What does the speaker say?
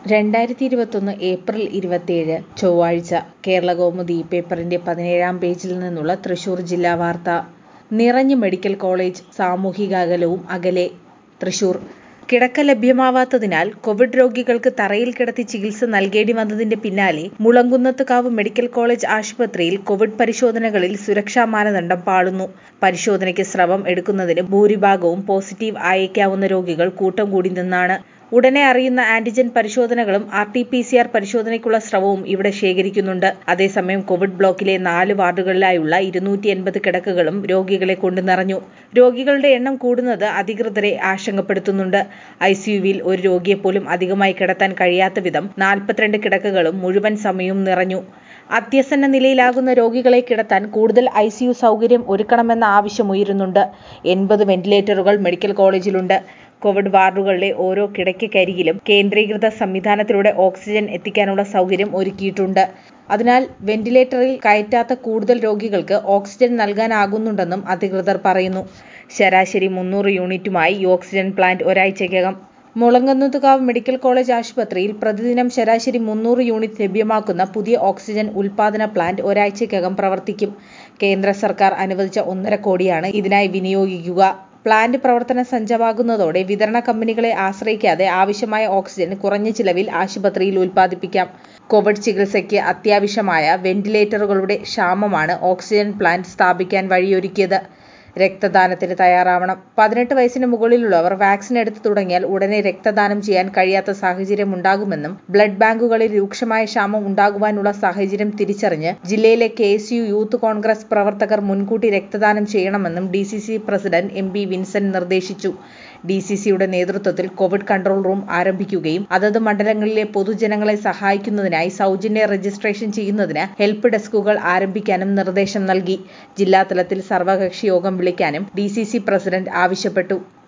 രണ്ടായിരത്തി ഇരുപത്തൊന്ന് ഏപ്രിൽ ഇരുപത്തിയേഴ് ചൊവ്വാഴ്ച കേരളകൗമുദി പേപ്പറിന്റെ പതിനേഴാം പേജിൽ നിന്നുള്ള തൃശൂർ ജില്ലാ വാർത്ത നിറഞ്ഞ് മെഡിക്കൽ കോളേജ് സാമൂഹിക അകലവും അകലെ തൃശൂർ കിടക്ക ലഭ്യമാവാത്തതിനാൽ കോവിഡ് രോഗികൾക്ക് തറയിൽ കിടത്തി ചികിത്സ നൽകേണ്ടി വന്നതിന്റെ പിന്നാലെ മുളങ്കുന്നത്തുകാവ് മെഡിക്കൽ കോളേജ് ആശുപത്രിയിൽ കോവിഡ് പരിശോധനകളിൽ സുരക്ഷാ മാനദണ്ഡം പാളുന്നു പരിശോധനയ്ക്ക് സ്രവം എടുക്കുന്നതിന് ഭൂരിഭാഗവും പോസിറ്റീവ് ആയേക്കാവുന്ന രോഗികൾ കൂട്ടം കൂടി നിന്നാണ് ഉടനെ അറിയുന്ന ആന്റിജൻ പരിശോധനകളും R T P C R പരിശോധനയ്ക്കുള്ള സ്രവവും ഇവിടെ ശേഖരിക്കുന്നുണ്ട് അതേസമയം കോവിഡ് ബ്ലോക്കിലെ നാല് വാർഡുകളിലായുള്ള ഇരുന്നൂറ്റി എൺപത് കിടക്കകളും രോഗികളെ കൊണ്ട് നിറഞ്ഞു രോഗികളുടെ എണ്ണം കൂടുന്നത് അധികൃതരെ ആശങ്കപ്പെടുത്തുന്നുണ്ട് ഐ സിയുവിൽ ഒരു രോഗിയെപ്പോലും അധികമായി കിടത്താൻ കഴിയാത്ത വിധം നാൽപ്പത്തിരണ്ട് കിടക്കകളും മുഴുവൻ സമയവും നിറഞ്ഞു അത്യസന്ന നിലയിലാകുന്ന രോഗികളെ കിടത്താൻ കൂടുതൽ ഐ സിയു സൗകര്യം ഒരുക്കണമെന്ന ആവശ്യമുയരുന്നുണ്ട് എൺപത് വെന്റിലേറ്ററുകൾ മെഡിക്കൽ കോളേജിലുണ്ട് കോവിഡ് വാർഡുകളിലെ ഓരോ കിടക്കക്കരികിലും കേന്ദ്രീകൃത സംവിധാനത്തിലൂടെ ഓക്സിജൻ എത്തിക്കാനുള്ള സൗകര്യം ഒരുക്കിയിട്ടുണ്ട് അതിനാൽ വെന്റിലേറ്ററിൽ കയറ്റാത്ത കൂടുതൽ രോഗികൾക്ക് ഓക്സിജൻ നൽകാനാകുന്നുണ്ടെന്നും അധികൃതർ പറയുന്നു ശരാശരി മുന്നൂറ് യൂണിറ്റുമായി ഈ ഓക്സിജൻ പ്ലാന്റ് ഒരാഴ്ചയ്ക്കകം മുളങ്ങുന്നത്തുകാവ് മെഡിക്കൽ കോളേജ് ആശുപത്രിയിൽ പ്രതിദിനം ശരാശരി മുന്നൂറ് യൂണിറ്റ് ലഭ്യമാക്കുന്ന പുതിയ ഓക്സിജൻ ഉൽപാദന പ്ലാന്റ് ഒരാഴ്ചയ്ക്കകം പ്രവർത്തിക്കും കേന്ദ്ര സർക്കാർ അനുവദിച്ച ഒന്നര കോടിയാണ് ഇതിനായി വിനിയോഗിക്കുക പ്ലാന്റ് പ്രവർത്തന സജ്ജമാകുന്നതോടെ വിതരണ കമ്പനികളെ ആശ്രയിക്കാതെ ആവശ്യമായ ഓക്സിജൻ കുറഞ്ഞ ചിലവിൽ ആശുപത്രിയിൽ ഉൽപ്പാദിപ്പിക്കാം കോവിഡ് ചികിത്സയ്ക്ക് അത്യാവശ്യമായ വെന്റിലേറ്ററുകളുടെ ക്ഷാമമാണ് ഓക്സിജൻ പ്ലാന്റ് സ്ഥാപിക്കാൻ വഴിയൊരുക്കിയത് രക്തദാനത്തിന് തയ്യാറാവണം പതിനെട്ട് വയസ്സിന് മുകളിലുള്ളവർ വാക്സിൻ എടുത്തു തുടങ്ങിയാൽ ഉടനെ രക്തദാനം ചെയ്യാൻ കഴിയാത്ത സാഹചര്യം ഉണ്ടാകുമെന്നും ബ്ലഡ് ബാങ്കുകളിൽ രൂക്ഷമായ ക്ഷാമം ഉണ്ടാകുവാനുള്ള സാഹചര്യം തിരിച്ചറിഞ്ഞ് ജില്ലയിലെ K S U youth congress പ്രവർത്തകർ മുൻകൂട്ടി രക്തദാനം ചെയ്യണമെന്നും D C C president M P Vincent നിർദ്ദേശിച്ചു ഡി സി സിയുടെ നേതൃത്വത്തിൽ കോവിഡ് കൺട്രോൾ റൂം ആരംഭിക്കുകയും അതത് മണ്ഡലങ്ങളിലെ പൊതുജനങ്ങളെ സഹായിക്കുന്നതിനായി സൗജന്യ രജിസ്ട്രേഷൻ ചെയ്യുന്നതിന് ഹെൽപ്പ് ഡെസ്കുകൾ ആരംഭിക്കാനും നിർദ്ദേശം നൽകി ജില്ലാതലത്തിൽ സർവകക്ഷി യോഗം വിളിക്കാനും ഡി സി സി പ്രസിഡന്റ് ആവശ്യപ്പെട്ടു